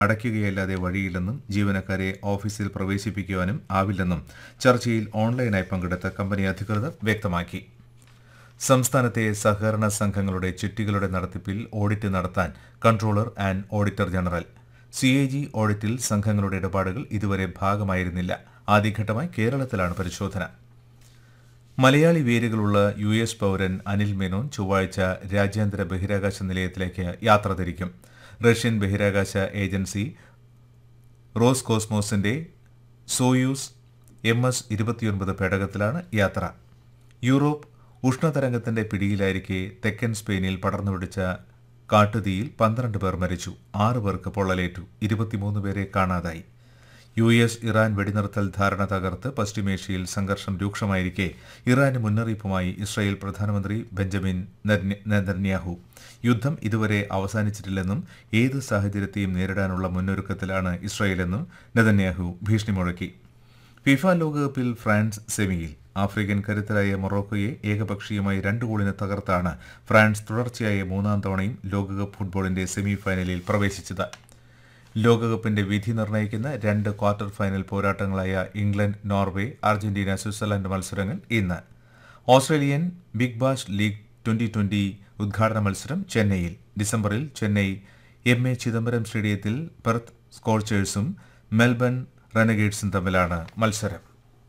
അടയ്ക്കുകയല്ലാതെ വഴിയില്ലെന്നും ജീവനക്കാരെ ഓഫീസിൽ പ്രവേശിപ്പിക്കുവാനും ആവില്ലെന്നും ചർച്ചയിൽ ഓൺലൈനായി പങ്കെടുത്ത കമ്പനി അധികൃതർ വ്യക്തമാക്കി സംസ്ഥാനത്തെ സഹകരണ സംഘങ്ങളുടെ ചിട്ടികളുടെ നടത്തിപ്പിൽ ഓഡിറ്റ് നടത്താൻ controller and auditor general C A G ഓഡിറ്റിൽ സംഘങ്ങളുടെ ഇടപാടുകൾ ഇതുവരെ ഭാഗമായിരുന്നില്ല ആദ്യഘട്ടമായി കേരളത്തിലാണ് പരിശോധന മലയാളി വേരുകളുള്ള യു എസ് പൌരൻ അനിൽ മേനോൻ ചൊവ്വാഴ്ച രാജ്യാന്തര ബഹിരാകാശ നിലയത്തിലേക്ക് യാത്ര തിരിക്കും റഷ്യൻ ബഹിരാകാശ ഏജൻസി റോസ് കോസ്മോസിന്റെ സോയൂസ് എം എസ് ഇരുപത്തിയൊൻപത് പേടകത്തിലാണ് യാത്ര യൂറോപ്പ് ഉഷ്ണതരംഗത്തിന്റെ പിടിയിലായിരിക്കെ തെക്കൻ സ്പെയിനിൽ പടർന്നുപിടിച്ച കാട്ടുതീയിൽ പന്ത്രണ്ട് പേർ മരിച്ചു ആറ് പേർക്ക് പൊള്ളലേറ്റു ഇരുപത്തിമൂന്ന് പേരെ കാണാതായി യു എസ് ഇറാൻ വെടിനിർത്തൽ ധാരണ തകർത്ത് പശ്ചിമേഷ്യയിൽ സംഘർഷം രൂക്ഷമായിരിക്കെ ഇറാന് മുന്നറിയിപ്പുമായി ഇസ്രായേൽ പ്രധാനമന്ത്രി ബെഞ്ചമിൻ നെതന്യ- നെതന്യാഹു യുദ്ധം ഇതുവരെ അവസാനിച്ചിട്ടില്ലെന്നും ഏത് സാഹചര്യത്തെയും നേരിടാനുള്ള മുന്നൊരുക്കത്തിലാണ് ഇസ്രായേലെന്നും നെതന്യാഹു ഭീഷണി മുഴക്കി ഫിഫ ലോകകപ്പിൽ ഫ്രാൻസ് സെമിയിൽ ആഫ്രിക്കൻ കരുത്തരായ മൊറോക്കോയെ ഏകപക്ഷീയമായി രണ്ട് ഗോളിന് തകർത്താണ് ഫ്രാൻസ് തുടർച്ചയായ മൂന്നാം തവണയും ലോകകപ്പ് ഫുട്ബോളിന്റെ സെമി ഫൈനലിൽ പ്രവേശിച്ചത് ലോകകപ്പിന്റെ വിധി നിർണ്ണയിക്കുന്ന രണ്ട് ക്വാർട്ടർ ഫൈനൽ പോരാട്ടങ്ങളായ ഇംഗ്ലണ്ട് നോർവേ അർജന്റീന സ്വിറ്റ്സർലൻഡ് മത്സരങ്ങൾ ഇന്ന് Australian big bash league twenty twenty ഉദ്ഘാടന മത്സരം ചെന്നൈയിൽ ഡിസംബറിൽ ചെന്നൈ എം എ ചിദംബരം സ്റ്റേഡിയത്തിൽ പെർത്ത് സ്കോർച്ചേഴ്സും മെൽബൺ റെനഗേഡ്സും തമ്മിലാണ് മത്സരം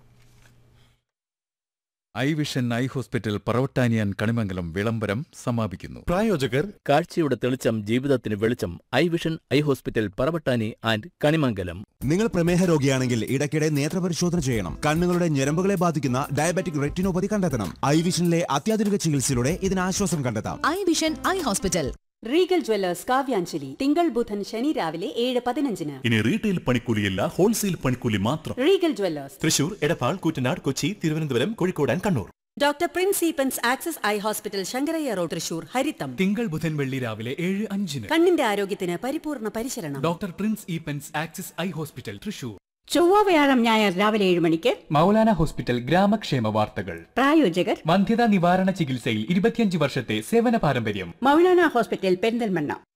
ഐ വിഷൻ ഐ ഹോസ്പിറ്റൽ പറവട്ടാനിയാൻ കണിമംഗലം വിളംബരം സമാപിക്കുന്നു പ്രായോജകർ കാഴ്ചയുടെ തെളിച്ചം ജീവിതത്തിന് വെളിച്ചം eye vision eye hospital Paravattani and Kanimangalam നിങ്ങൾ പ്രമേഹ രോഗിയാണെങ്കിൽ ഇടയ്ക്കിടെ നേത്രപരിശോധന ചെയ്യണം കണ്ണുകളുടെ ഞരമ്പുകളെ ബാധിക്കുന്ന ഡയബറ്റിക് റെറ്റിനോപ്പതി കണ്ടെത്തണം ഐ വിഷനിലെ അത്യാധുനിക ചികിത്സയിലൂടെ ഇതിന് ആശ്വാസം കണ്ടെത്താം eye vision eye hospital Regal jewellers Kavyanjali തിങ്കൾ ബുധൻ ശനി രാവിലെ ഏഴ് പതിനഞ്ചിന് ഇനി റീറ്റെയിൽ പണിക്കൂലിയല്ല ഹോൾസെയിൽ പണിക്കൂലി മാത്രം Regal jewellers Thrissur Edappal Koottanad Kochi Thiruvananthapuram Kozhikode and Kannur doctor Prince Eappen's access eye hospital Sankaraiya road Thrissur ഹരിത്തം തിങ്കൾ ബുധൻ വെള്ളി രാവിലെ ഏഴ് അഞ്ചിന് കണ്ണിന്റെ ആരോഗ്യത്തിന് പരിപൂർണ പരിശരണം doctor Prince Eappen's axis eye hospital Thrissur ചൊവ്വ വ്യാഴം ഞായർ രാവിലെ ഏഴ് മണിക്ക് മൗലാന ഹോസ്പിറ്റൽ ഗ്രാമക്ഷേമ വാർത്തകൾ പ്രായോജകർ വന്ധ്യതാ നിവാരണ ചികിത്സയിൽ ഇരുപത്തിയഞ്ച് വർഷത്തെ സേവന പാരമ്പര്യം മൗലാന ഹോസ്പിറ്റൽ പെരിന്തൽമണ്ണ